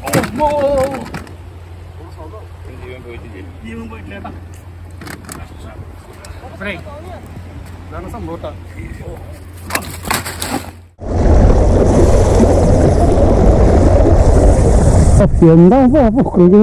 ജീവൻ പോയിട്ടില്ലേ ജീവൻ പോയിട്ടില്ല കേട്ടാ ഇപ്പഴേ, ഇതാണ് സംഭവം ട്ടാ. എന്താ പൊക്കുന്നത്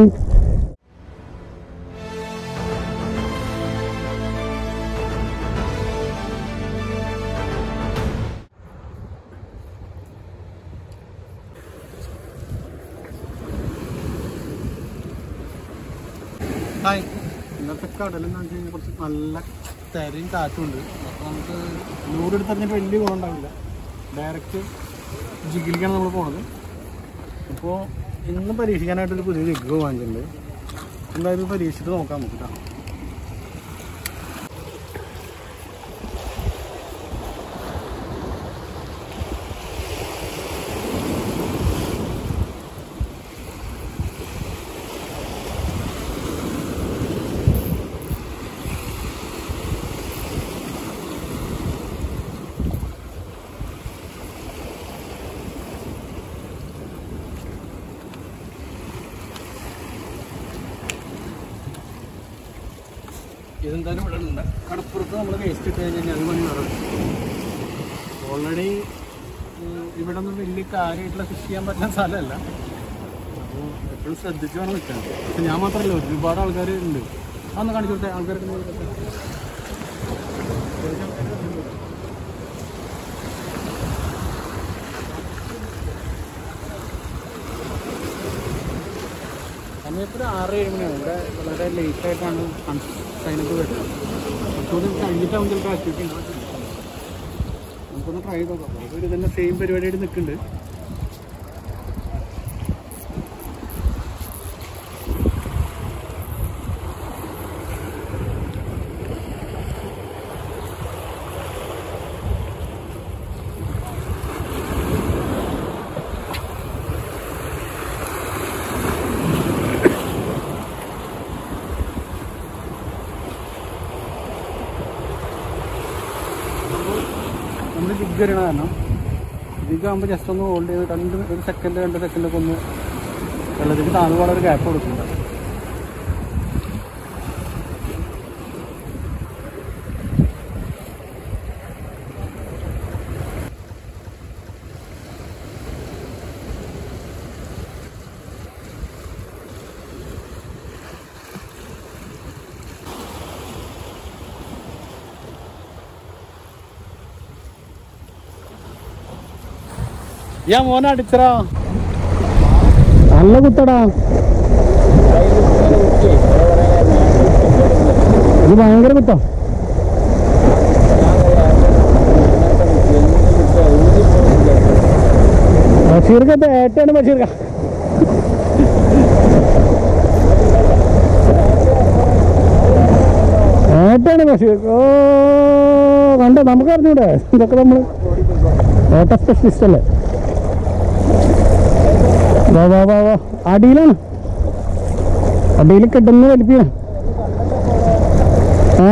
ഹായ് ഇന്നത്തെ കടലെന്ന് വെച്ച് കഴിഞ്ഞാൽ കുറച്ച് നല്ല തിരയും കാറ്റും ഉണ്ട് അപ്പോൾ നമുക്ക് നൂറെടുത്ത് അറിഞ്ഞിട്ട് വലിയ ഗുണം ഉണ്ടാവില്ല ഡയറക്റ്റ് ജിഗിലേക്കാണ് നമ്മൾ പോണത് അപ്പോൾ ഇന്ന് പരീക്ഷിക്കാനായിട്ടൊരു പുതിയ ജിഗ് വാങ്ങിച്ചിട്ടുണ്ട് എന്തായാലും പരീക്ഷിച്ചിട്ട് നോക്കാം നമുക്ക് കേട്ടോ ഇതെന്തായാലും ഇവിടെ ഉണ്ട് കടപ്പുറത്ത് നമ്മൾ വേസ്റ്റ് ഇട്ട് കഴിഞ്ഞാൽ അത് പണി നടക്കും ഓൾറെഡി ഇവിടെ ഒന്നും വലിയ കാര്യമായിട്ടുള്ള കൃഷി ചെയ്യാൻ പറ്റുന്ന സ്ഥലമല്ല അപ്പോൾ എപ്പോഴും ശ്രദ്ധിച്ച് വേണം നിൽക്കാൻ പക്ഷെ ഞാൻ മാത്രമല്ല ഒരുപാട് ആൾക്കാർ ഉണ്ട് അതൊന്ന് കാണിച്ചു കൊടുത്തേ ആൾക്കാർക്ക് ഒന്ന് കൊടുത്തേ. സമയത്ത് ഒരു ആറ് ഏഴ് മണിയാണ് ഇവിടെ വളരെ ലേറ്റ് ആയിട്ടാണ് സൈനപ്പ് വരുന്നത് കുറച്ചുകൂടി കഴിഞ്ഞിട്ടാവും ചിലപ്പോൾ ആക്ടിവിറ്റി ഉണ്ടാവും നമുക്കൊന്ന് ട്രൈ ചെയ്ത് നോക്കാം നമുക്ക് ഒരു തന്നെ സെയിം പരിപാടിയായിട്ട് നിൽക്കുന്നുണ്ട് നമ്മൾ ജിഗ് വരണ കാരണം ജിഗ് ആകുമ്പോൾ ജസ്റ്റ് ഒന്ന് ഹോൾഡ് ചെയ്ത് രണ്ട് ഒരു സെക്കൻഡ് രണ്ട് സെക്കൻഡൊക്കെ ഒന്ന് വെള്ളത്തിൽ താഴ്പാടെ ഒരു ഗ്യാപ്പ് കൊടുക്കുന്നുണ്ട് യാ മോനെ അടിച്ചടാ നല്ല കുത്തടാ ഇത് ഭയങ്കര കുത്താ ബഷീർക്ക് ഇപ്പൊ ഏട്ടാണ് ബഷീർക്ക ഏട്ടാണ് ബഷീർ ഓ കണ്ടോ നമുക്ക് അറിഞ്ഞൂടെ ഇതൊക്കെ നമ്മൾ ഏട്ട സ്പെഷ്യലിസ്റ്റ് അല്ലേ വാ വാ വാ വാ അടിയിലാണ് അടിയിൽ കിട്ടുന്ന വലിപ്പിയ ഏ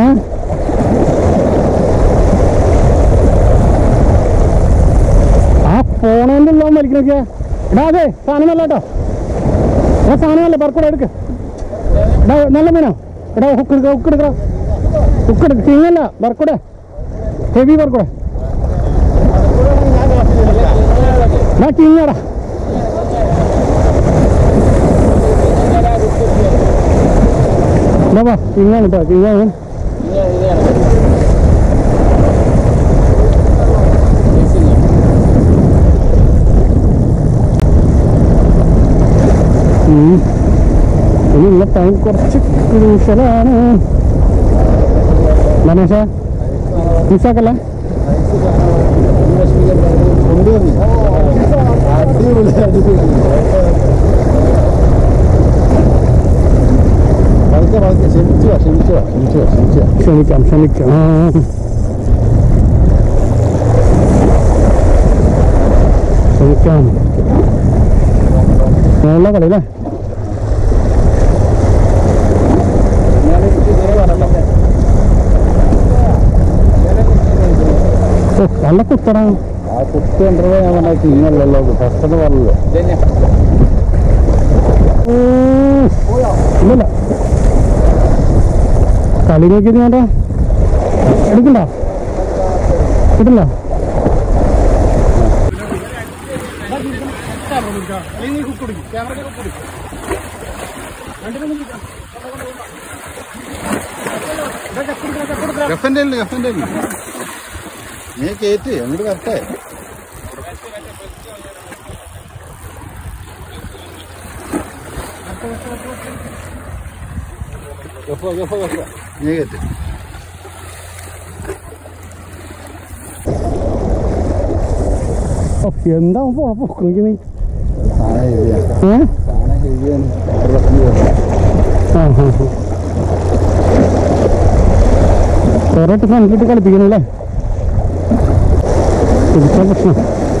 ആ ഫോണിൻ്റെ ഉള്ള വലിക്കണൊക്കെ എടാ അതെ സാധനം നല്ല കേട്ടോ എടാ സാധനമല്ല പറക്കൂടെ എടുക്ക എടാ നല്ല മീനോ എടാ ഹുക്ക് എടുക്ക ഹുക്ക് എടുക്ക ഹുക്ക് എടുക്ക കിങ്ങല്ല പറക്കൂടെ ഹെവി പറക്കൂടെ എടാ കിങ്ങടാ ഇതാ കിങ്ങാണ് കേട്ടോ കിങ്ങാണ് ഉം. ഇനിയുള്ള ടൈം കുറച്ച് ക്രൂഷ്യലാണ് മനേഷ മിസ്സാക്കല്ല ക്ഷമിക്കാം ക്ഷമിക്കാം ആ. ക്ഷമിക്കാം നല്ല കളി അല്ലേ ഓ, നല്ല കുത്തടാ ആ കുട്ടി കണ്ടത് ഞാൻ പറഞ്ഞ കിങ്ങല്ലോ ഫസ്റ്റ് പറഞ്ഞല്ലോ ഇല്ലല്ല കളി നോക്കിയത് വേണ്ട എടുക്കണ്ട കിട്ടില്ല ഗഫന്റെ അല്ലേ ഗഫന്റെ അല്ലേ നീ കേറ്റ് അങ്ങോട്ട് വരട്ടെ ഗഫ ഗഫ ഗഫ നീ കേറ്റ് എന്താ പോണ പൊക്കി നീ സാധനം ഹെവിയാണ് ഏ സാധനം ഹെവിയാണ് പ്രശ്നം വരുന്നത് ആ ഹാ ഹാ കുറേ ഫ്രണ്ടിലിട്ട് കളിപ്പിക്കണല്ലേ പിടിച്ചാൽ പ്രശ്നം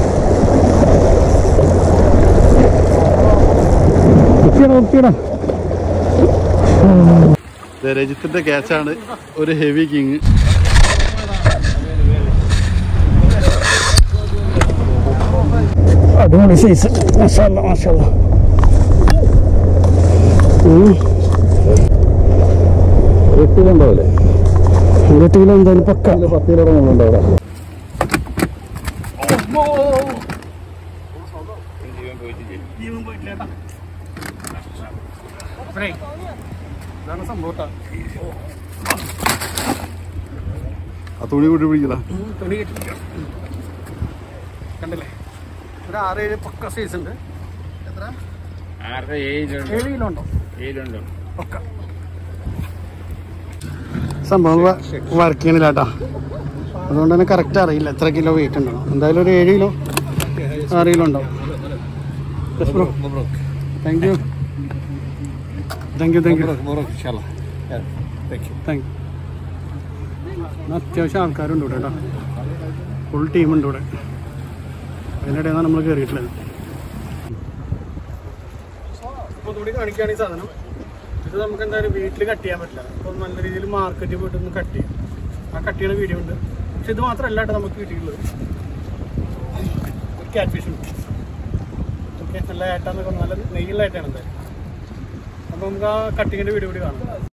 കുത്തിയടാ കുത്തിയടാ രജിത്തിന്റെ ക്യാച്ചാണ് ഒരു ഹെവി കിങ് അടിപൊളി സൈസ് മാഷാല്ല മാഷാല്ല എട്ടിലുണ്ടാവില്ലേ ഇരുപത്തി കിലോ എന്തായാലും പക്ക പത്ത് കിലോ ഉണ്ടാവില്ല ഇതാണ് സംഭവം ആ തുണി കൂട്ടി പിടിക്കല തുണി കെട്ടിരിക്കണം കണ്ടില്ലേ ഒരു ആറ് ഏഴ് പക്ക സൈസ് ഉണ്ട് എത്ര ആരുടെ ഏജിലുണ്ട് ഏഴ് കിലോ ഉണ്ടോ ഏജിലുണ്ടോ പക്ക സംഭവം വർക്ക് ചെയ്യണില്ല കേട്ടാ അതുകൊണ്ട് തന്നെ കറക്റ്റ് അറിയില്ല എത്ര കിലോ വെയിറ്റ് ഉണ്ടാവും എന്തായാലും ഒരു ഏഴ് കിലോ ആറ് കിലോ ഉണ്ടാവും thank you thank you thank you thank you അത്യാവശ്യം ആൾക്കാരുണ്ട് ഇവിടെ കേട്ടോ ഫുൾ ടീമുണ്ട് ഇവിടെ അതിനിടെയാണ് നമ്മൾ കയറിയിട്ടുള്ളത് അപ്പോൾ കൂടി കാണിക്കുകയാണ് ഈ സാധനം ഇത് നമുക്ക് എന്തായാലും വീട്ടിൽ കട്ട് ചെയ്യാൻ പറ്റില്ല അപ്പോൾ നല്ല രീതിയിൽ മാർക്കറ്റിൽ പോയിട്ട് ഒന്ന് കട്ട് ചെയ്യും ആ കട്ട് ചെയ്യുന്ന വീഡിയോ ഉണ്ട് പക്ഷെ ഇത് മാത്രമല്ല കേട്ടോ നമുക്ക് കിട്ടിയിട്ടുള്ളത് ഒരു ക്യാറ്റ് ഫിഷ് ഉണ്ട് ഓക്കെ നല്ല ഏട്ടാന്നൊക്കെ നല്ല നെയ്യുള്ള ഏട്ടാണ് എന്തായാലും അപ്പോൾ നമുക്ക് ആ കട്ടിങ്ങിൻ്റെ വീഡിയോ കൂടി കാണാം